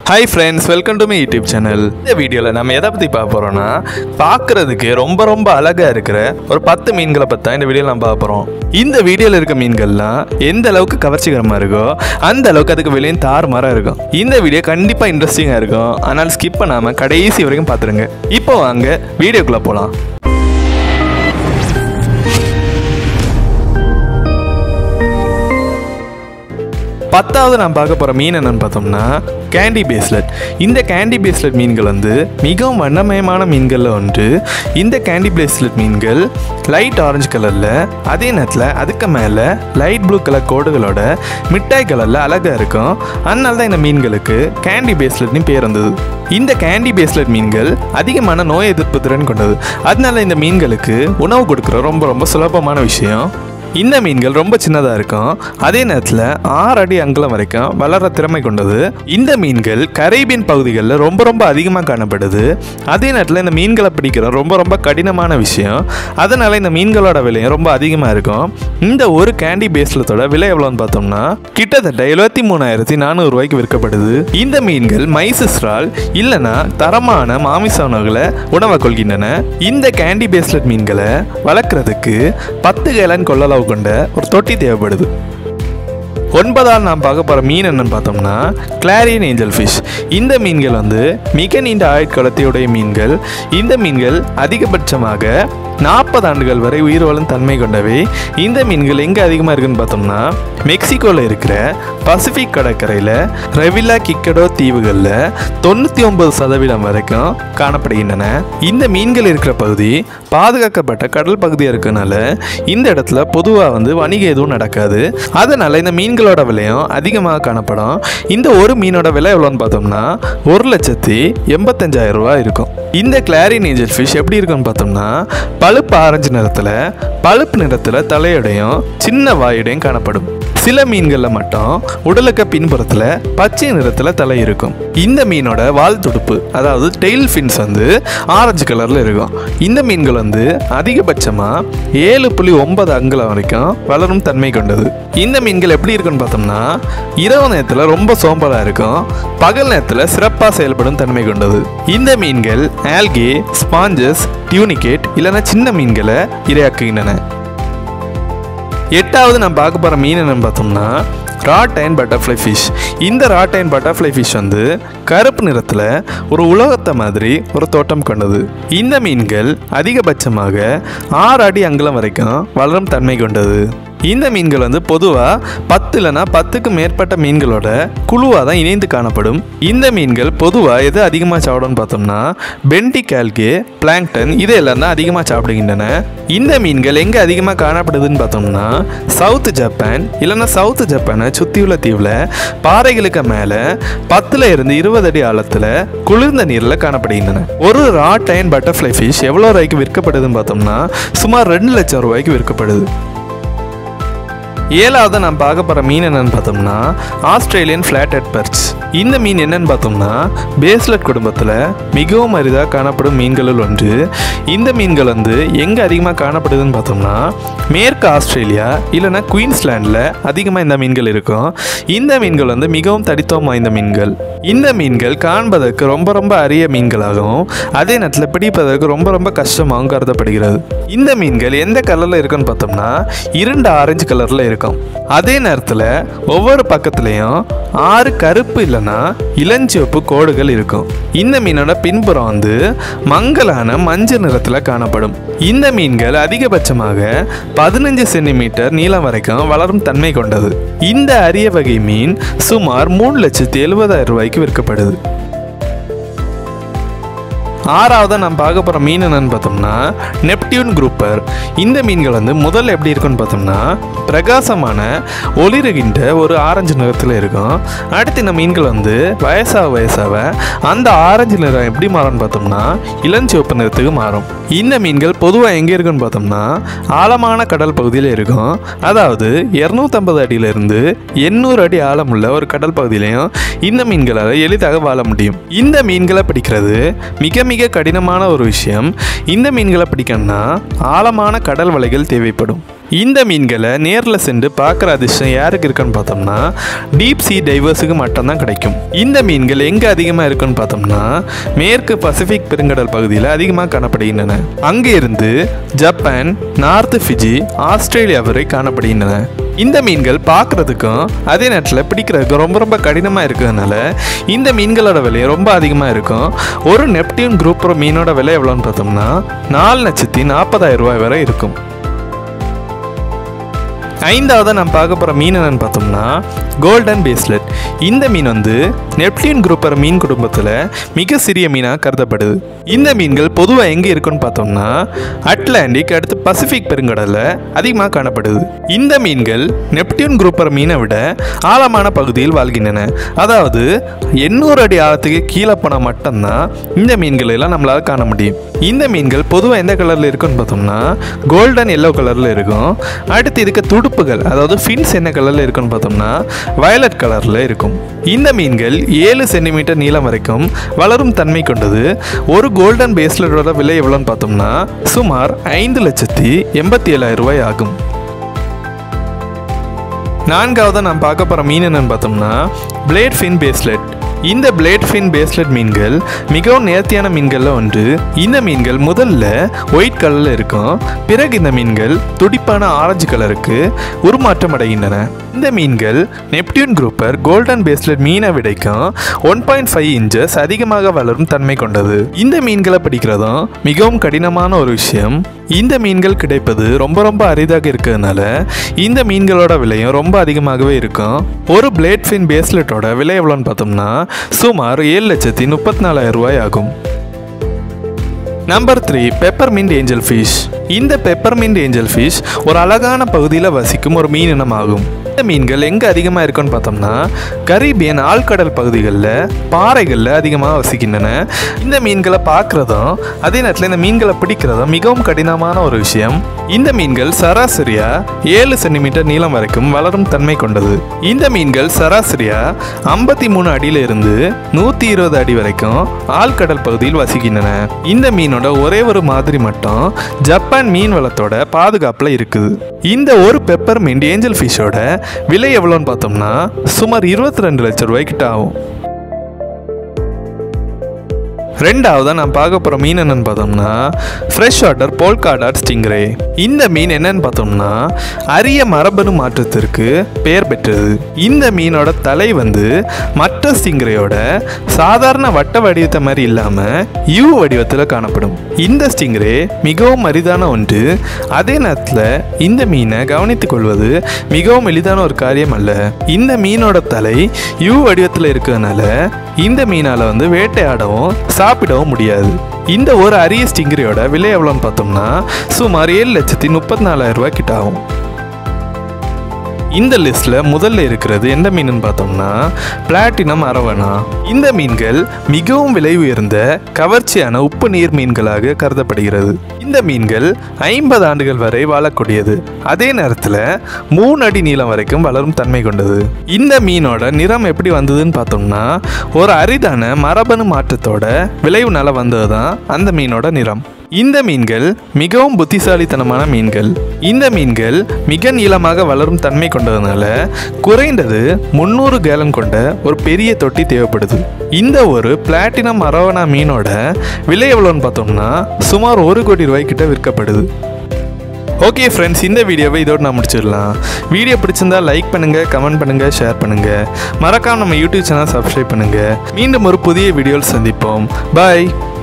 hi friends welcome to me YouTube channel இந்த வீடியோவில் நம்ம எதை பற்றி பார்க்க போகிறோம்னா பார்க்குறதுக்கு ரொம்ப ரொம்ப அழகாக இருக்கிற ஒரு பத்து மீன்களை பற்றி தான் இந்த வீடியோவில் நம்ம பார்க்க போகிறோம் இந்த வீடியோவில் இருக்க மீன்கள்லாம் எந்த அளவுக்கு கவர்ச்சிகரமாக இருக்கோ அந்த அளவுக்கு அதுக்கு விலையும் தாறுமாறாக இருக்கும் இந்த வீடியோ கண்டிப்பாக இன்ட்ரெஸ்டிங்காக இருக்கும் அதனால் ஸ்கிப் பண்ணாமல் கடைசி வரைக்கும் பார்த்துருங்க இப்போ வாங்க வீடியோக்குள்ளே போகலாம் பத்தாவது நான் பார்க்க போகிற மீன் என்னன்னு பார்த்தோம்னா கேண்டி பேஸ்லெட் இந்த கேண்டி பேஸ்லெட் மீன்கள் வந்து மிகவும் வண்ணமயமான மீன்களில் ஒன்று இந்த கேண்டி பேஸ்லெட் மீன்கள் லைட் ஆரஞ்சு கலரில் அதே நேரத்தில் அதுக்கு மேலே லைட் ப்ளூ கலர் கோடுகளோட மிட்டாய் கலரில் அழகாக இருக்கும் அதனால தான் இந்த மீன்களுக்கு கேண்டி பேஸ்லெட்னு பேர் வந்தது இந்த கேண்டி பேஸ்லெட் மீன்கள் அதிகமான நோய் எதிர்ப்பு திறன் கொண்டது அதனால இந்த மீன்களுக்கு உணவு கொடுக்குற ரொம்ப ரொம்ப சுலபமான விஷயம் இந்த மீன்கள் ரொம்ப சின்னதாக இருக்கும் அதே நேரத்தில் ஆறு அடி அங்குலம் வரைக்கும் வளர திறமை கொண்டது இந்த மீன்கள் கரீபியன் பகுதிகளில் ரொம்ப ரொம்ப அதிகமாக காணப்படுது அதே நேரத்தில் இந்த மீன்களை பிடிக்கிற ரொம்ப ரொம்ப கடினமான விஷயம் அதனால இந்த மீன்களோட விலையும் ரொம்ப அதிகமாக இருக்கும் இந்த ஒரு கேண்டி பேஸ்லத்தோட விலை எவ்வளோன்னு பார்த்தோம்னா கிட்டத்தட்ட எழுபத்தி மூணாயிரத்தி நானூறு ரூபாய்க்கு விற்கப்படுது இந்த மீன்கள் மைசிஸ்ரால் இல்லைன்னா தரமான மாமிச உணவுகளை உணவை கொள்கின்றன இந்த கேண்டி பேஸ்லெட் மீன்களை வளர்க்குறதுக்கு பத்து கேலன் கொள்ளளவு கொண்ட ஒரு தொட்டி தேவைப்படுது ஒன்பதாவது நாம் பார்க்க போகிற மீன் என்னன்னு பார்த்தோம்னா கிளாரியன் ஏஞ்சல் ஃபிஷ் இந்த மீன்கள் வந்து மிக நீண்ட ஆயுட்காலத்தையுடைய மீன்கள் இந்த மீன்கள் அதிகபட்சமாக நாற்பது ஆண்டுகள் வரை உயிர் வாழும் தன்மை கொண்டவை இந்த மீன்கள் எங்கே அதிகமாக இருக்குன்னு பார்த்தோம்னா மெக்சிகோவில் இருக்கிற பசிபிக் கடற்கரையில் ரெவிலா கிக்கடோ தீவுகளில் தொண்ணூற்றி ஒன்பது சதவீதம் வரைக்கும் காணப்படுகின்றன இந்த மீன்கள் இருக்கிற பகுதி பாதுகாக்கப்பட்ட கடல் பகுதியாக இருக்கனால இந்த இடத்துல பொதுவாக வந்து வணிகம் எதுவும் நடக்காது அதனால் இந்த மீன்களோட விலையும் அதிகமாக காணப்படும் இந்த ஒரு மீனோட விலை எவ்வளோன்னு பார்த்தோம்னா ஒரு லட்சத்தி எண்பத்தஞ்சாயிரம் ரூபாய் இருக்கும் இந்த கிளாரின் ஏஞ்சல் ஃபிஷ் எப்படி இருக்குன்னு பார்த்தோம்னா பழுப்பு ஆரஞ்சு நிறத்தில் பழுப்பு நிறத்தில் தலையோடையும் சின்ன வாயோடையும் காணப்படும் சில மீன்களில் மட்டும் உடலுக்கு பின்புறத்தில் பச்சை நிறத்தில் தலை இருக்கும் இந்த மீனோட வால் துடுப்பு அதாவது டெயில் ஃபின்ஸ் வந்து ஆரஞ்சு கலரில் இருக்கும் இந்த மீன்கள் வந்து அதிகபட்சமாக ஏழு புள்ளி ஒன்பது அங்குலம் வரைக்கும் வளரும் தன்மை கொண்டது இந்த மீன்கள் எப்படி இருக்குன்னு பார்த்தோம்னா இரவு நேரத்தில் ரொம்ப சோம்பலாக இருக்கும் பகல் நேரத்தில் சிறப்பாக செயல்படும் தன்மை கொண்டது இந்த மீன்கள் ஆல்கே ஸ்பாஞ்சஸ் டியூனிகேட் இல்லைன்னா சின்ன மீன்களை இரையாக்குகின்றன எட்டாவது நான் பார்க்க போகிற மீன் என்னன்னு பார்த்தோம்னா ராட் அண்ட் பட்டர்ஃப்ளை ஃபிஷ் இந்த ராட் அண்ட் பட்டர்ஃப்ளை ஃபிஷ் வந்து கருப்பு நிறத்தில் ஒரு உலகத்தை மாதிரி ஒரு தோட்டம் கொண்டது இந்த மீன்கள் அதிகபட்சமாக ஆறு அடி அங்குலம் வரைக்கும் வளரும் தன்மை கொண்டது இந்த மீன்கள் வந்து பொதுவாக பத்து இல்லைனா பத்துக்கு மேற்பட்ட மீன்களோட குழுவாக தான் இணைந்து காணப்படும் இந்த மீன்கள் பொதுவாக எது அதிகமாக சாப்பிடும்னு பார்த்தோம்னா பென்டி கால்கே பிளாங்டன் இதெல்லாம் தான் அதிகமாக சாப்பிடுகின்றன இந்த மீன்கள் எங்கே அதிகமாக காணப்படுதுன்னு பார்த்தோம்னா சவுத் ஜப்பான் இல்லைன்னா சவுத் ஜப்பானை சுற்றியுள்ள தீவில் பாறைகளுக்கு மேலே பத்தில் இருந்து இருபது அடி ஆழத்தில் குளிர்ந்த நீரில் காணப்படுகின்றன ஒரு ராட் அண்ட் பட்டர்ஃப்ளை ஃபிஷ் எவ்வளோ ரூபாய்க்கு விற்கப்படுதுன்னு பார்த்தோம்னா சுமார் ரெண்டு லட்சம் ரூபாய்க்கு விற்கப்படுது ஏழாவது நான் பார்க்க போகிற மீன் என்னன்னு பார்த்தோம்னா ஆஸ்திரேலியன் ஃப்ளாட் ஹெட் பர்ச் இந்த மீன் என்னன்னு பார்த்தோம்னா பேஸ்லெட் குடும்பத்தில் மிகவும் அரிதாக காணப்படும் மீன்களுள் ஒன்று இந்த மீன்கள் வந்து எங்கே அதிகமாக காணப்படுதுன்னு பார்த்தோம்னா மேற்கு ஆஸ்திரேலியா இல்லைன்னா குயின்ஸ்லாண்டில் அதிகமாக இந்த மீன்கள் இருக்கும் இந்த மீன்கள் வந்து மிகவும் தடித்துவம் வாய்ந்த மீன்கள் இந்த மீன்கள் காண்பதற்கு ரொம்ப ரொம்ப அரிய மீன்களாகவும் அதே நேரத்தில் பிடிப்பதற்கு ரொம்ப ரொம்ப கஷ்டமாகவும் கருதப்படுகிறது இந்த மீன்கள் எந்த கலரில் இருக்குன்னு பார்த்தோம்னா இருண்ட ஆரஞ்சு கலரில் இருக்கும் அதே நேரத்தில் ஒவ்வொரு பக்கத்துலேயும் ஆறு கருப்பு இல்லைன்னா இளஞ்சிவப்பு கோடுகள் இருக்கும் இந்த மீனோட பின்புறம் வந்து மங்கலான மஞ்சள் நிறத்தில் காணப்படும் இந்த மீன்கள் அதிகபட்சமாக பதினஞ்சு சென்டிமீட்டர் நீளம் வரைக்கும் வளரும் தன்மை கொண்டது இந்த அரிய வகை மீன் சுமார் மூணு லட்சத்தி எழுபதாயிரம் ரூபாய்க்கு விற்கப்படுது ஆறாவதாக நம்ம பார்க்க போகிற மீன் என்னன்னு பார்த்தோம்னா நெப்டியூன் குரூப்பர் இந்த மீன்கள் வந்து முதல்ல எப்படி இருக்குன்னு பார்த்தோம்னா பிரகாசமான ஒளிருகின்ற ஒரு ஆரஞ்சு நிறத்தில் இருக்கும் அடுத்து இந்த மீன்கள் வந்து வயசாக வயசாக அந்த ஆரஞ்சு நிறம் எப்படி மாறும்னு பார்த்தோம்னா இளஞ்சிவப்பு நிறத்துக்கு மாறும் இந்த மீன்கள் பொதுவாக எங்கே இருக்குன்னு பார்த்தோம்னா ஆழமான கடல் பகுதியில் இருக்கும் அதாவது இரநூத்தம்பது அடியிலிருந்து எண்ணூறு அடி ஆழமுள்ள ஒரு கடல் பகுதியிலையும் இந்த மீன்களால் எளிதாக வாழ முடியும் இந்த மீன்களை பிடிக்கிறது மிக மிக கடினமான ஒரு விஷயம் இந்த மீன்களை பிடிக்கணும்னா ஆழமான கடல் வலைகள் தேவைப்படும் இந்த மீன்களை நேரில் சென்று பார்க்குற அதிர்ஷ்டம் யாருக்கு இருக்குன்னு பார்த்தோம்னா டீப் சீ டைவர்ஸுக்கு மட்டும்தான் கிடைக்கும் இந்த மீன்கள் எங்கே அதிகமாக இருக்குன்னு பார்த்தோம்னா மேற்கு பசிபிக் பெருங்கடல் பகுதியில் அதிகமாக காணப்படுகின்றன அங்கே இருந்து ஜப்பான் நார்த் ஃபிஜி ஆஸ்திரேலியா வரை காணப்படுகின்றன இந்த மீன்கள் பார்க்குறதுக்கும் அதே நேரத்தில் பிடிக்கிறதுக்கும் ரொம்ப ரொம்ப கடினமாக இருக்கிறதுனால இந்த மீன்களோட விலை ரொம்ப அதிகமாக இருக்கும் ஒரு நெப்டியூன் குரூப் மீனோட விலை எவ்வளோன்னு பார்த்தோம்னா நாலு லட்சத்தி நாற்பதாயிரம் ரூபாய் வரை இருக்கும் ஐந்தாவது நான் பார்க்க போகிற மீன் என்னன்னு பார்த்தோம்னா கோல்டன் பேஸ்லெட் இந்த மீன் வந்து நெப்டியூன் குரூப்பர் மீன் குடும்பத்தில் மிக சிறிய மீனாக கருதப்படுது இந்த மீன்கள் பொதுவாக எங்கே இருக்குன்னு பார்த்தோம்னா அட்லாண்டிக் அடுத்து பசிபிக் பெருங்கடலில் அதிகமாக காணப்படுது இந்த மீன்கள் நெப்டியூன் குரூப்பர் மீனை விட ஆழமான பகுதியில் வாழ்கின்றன அதாவது எண்ணூறு அடி ஆழத்துக்கு கீழே போனால் மட்டும்தான் இந்த மீன்களை எல்லாம் நம்மளால் காண முடியும் இந்த மீன்கள் பொதுவாக எந்த கலரில் இருக்குன்னு பார்த்தோம்னா கோல்டன் எல்லோ கலரில் இருக்கும் அடுத்து இருக்க துடுப்புகள் அதாவது ஃபின்ஸ் என்ன கலரில் இருக்குன்னு பார்த்தோம்னா வயலட் கலரில் இருக்கும் இந்த மீன்கள் ஏழு சென்டிமீட்டர் நீளம் வரைக்கும் வளரும் தன்மை கொண்டது ஒரு கோல்டன் பேஸ்லெட்டோட விலை எவ்வளோன்னு பார்த்தோம்னா சுமார் ஐந்து லட்சத்தி எண்பத்தி ஏழாயிரம் ரூபாய் ஆகும் நான்காவது நான் பார்க்க போகிற மீன் என்னன்னு பார்த்தோம்னா பிளேட் ஃபின் பேஸ்லெட் இந்த பிளேட் ஃபின் பேஸ்லெட் மீன்கள் மிகவும் நேர்த்தியான மீன்களில் ஒன்று இந்த மீன்கள் முதல்ல ஒயிட் கலரில் இருக்கும் பிறகு இந்த மீன்கள் துடிப்பான ஆரஞ்சு கலருக்கு உருமாற்றம் அடைகின்றன இந்த மீன்கள் நெப்டியூன் குரூப்பர் கோல்டன் பேஸ்லெட் மீனை விடைக்கும் ஒன் பாயிண்ட் ஃபைவ் இன்ச்சஸ் அதிகமாக வளரும் தன்மை கொண்டது இந்த மீன்களை பிடிக்கிறதும் மிகவும் கடினமான ஒரு விஷயம் இந்த மீன்கள் கிடைப்பது ரொம்ப ரொம்ப அரிதாக இருக்கிறதுனால இந்த மீன்களோட விலையும் ரொம்ப அதிகமாகவே இருக்கும் ஒரு பிளேட் ஃபின் பேஸ்லெட்டோட விலை எவ்வளோன்னு பார்த்தோம்னா சுமார் ஏழு லட்சத்தி முப்பத்தி நாலாயிரம் ரூபாய் ஆகும் number three peppermint angel fish இந்த பெப்பர்மின்ட் ஏஞ்சல் ஃபிஷ் ஒரு அழகான பகுதியில் வசிக்கும் ஒரு மீன் இனமாகும் இந்த மீன்கள் எங்கே அதிகமாக இருக்குன்னு பார்த்தோம்னா கரீபியன் ஆழ்கடல் பகுதிகளில் பாறைகளில் அதிகமாக வசிக்கின்றன இந்த மீன்களை பார்க்குறதும் அதே நேரத்தில் இந்த மீன்களை பிடிக்கிறதும் மிகவும் கடினமான ஒரு விஷயம் இந்த மீன்கள் சராசரியா ஏழு சென்டிமீட்டர் நீளம் வரைக்கும் வளரும் தன்மை கொண்டது இந்த மீன்கள் சராசரியா ஐம்பத்தி மூணு அடியில இருந்து நூற்றி இருபது அடி வரைக்கும் ஆழ்கடல் பகுதியில் வசிக்கின்றன இந்த மீனோட ஒரே ஒரு மாதிரி மட்டும் ஜப்பான் மீன் வளத்தோட பாதுகாப்பில் இருக்குது இந்த ஒரு பெப்பர் மீன் ஏஞ்சல் ஃபிஷ்ஷோட விலை எவ்வளோன்னு பார்த்தோம்னா சுமார் இருபத்தி ரெண்டு லட்சம் ரூபாய்க்கிட்ட ஆகும் ரெண்டாவதா நான் பார்க்க போகிற மீன் என்னன்னு பார்த்தோம்னா ஃப்ரெஷ் வாட்டர் போல்காடாட் ஸ்டிங்ரே இந்த மீன் என்னன்னு பார்த்தோம்னா அரிய மரபணு மாற்றத்திற்கு பெயர் பெற்றது இந்த மீனோட தலை வந்து மற்ற ஸ்டிங்ரேயோட சாதாரண வட்ட வடிவத்தை மாதிரி இல்லாமல் யூ வடிவத்தில் காணப்படும் இந்த ஸ்டிங்ரே மிகவும் அரிதான ஒன்று அதே நேரத்தில் இந்த மீனை கவனித்துக் கொள்வது மிகவும் எளிதான ஒரு காரியம் அல்ல இந்த மீனோட தலை யூ வடிவத்தில் இருக்கிறதுனால இந்த மீனால் வந்து வேட்டையாடவும் சாப்பிடவும் முடியாது இந்த ஒரு அரிய ஸ்டிங்கரியோட விலை எவ்வளோன்னு பார்த்தோம்னா சுமார் ஏழு லட்சத்தி முப்பத்தி நாலாயிரம் ரூபாய் கிட்ட ஆகும் இந்த லிஸ்ட்ல முதல்ல இருக்கிறது எந்த மீனுன்னு பார்த்தோம்னா பிளாட்டினம் அரவணா இந்த மீன்கள் மிகவும் விலை உயர்ந்த கவர்ச்சியான உப்பு நீர் மீன்களாக கருதப்படுகிறது இந்த மீன்கள் ஐம்பது ஆண்டுகள் வரை வாழக்கூடியது அதே நேரத்தில் மூணு அடி நீளம் வரைக்கும் வளரும் தன்மை கொண்டது இந்த மீனோட நிறம் எப்படி வந்ததுன்னு பார்த்தோம்னா ஒரு அரிதான மரபணு மாற்றத்தோட விளைவுனால வந்தது தான் அந்த மீனோட நிறம் இந்த மீன்கள் மிகவும் புத்திசாலித்தனமான மீன்கள் இந்த மீன்கள் மிக நீளமாக வளரும் தன்மை கொண்டதுனால குறைந்தது முந்நூறு கேலன் கொண்ட ஒரு பெரிய தொட்டி தேவைப்படுது இந்த ஒரு பிளாட்டினம் அரவணா மீனோட விலை எவ்வளோன்னு பார்த்தோம்னா சுமார் ஒரு கோடி ரூபாய் கிட்ட விற்கப்படுது ஓகே ஃப்ரெண்ட்ஸ் இந்த வீடியோவை இதோடு நான் முடிச்சிடலாம் வீடியோ பிடிச்சிருந்தா லைக் பண்ணுங்கள் கமெண்ட் பண்ணுங்கள் ஷேர் பண்ணுங்கள் மறக்காம நம்ம யூடியூப் சேனல் சப்ஸ்கிரைப் பண்ணுங்கள் மீண்டும் ஒரு புதிய வீடியோவில் சந்திப்போம் பாய்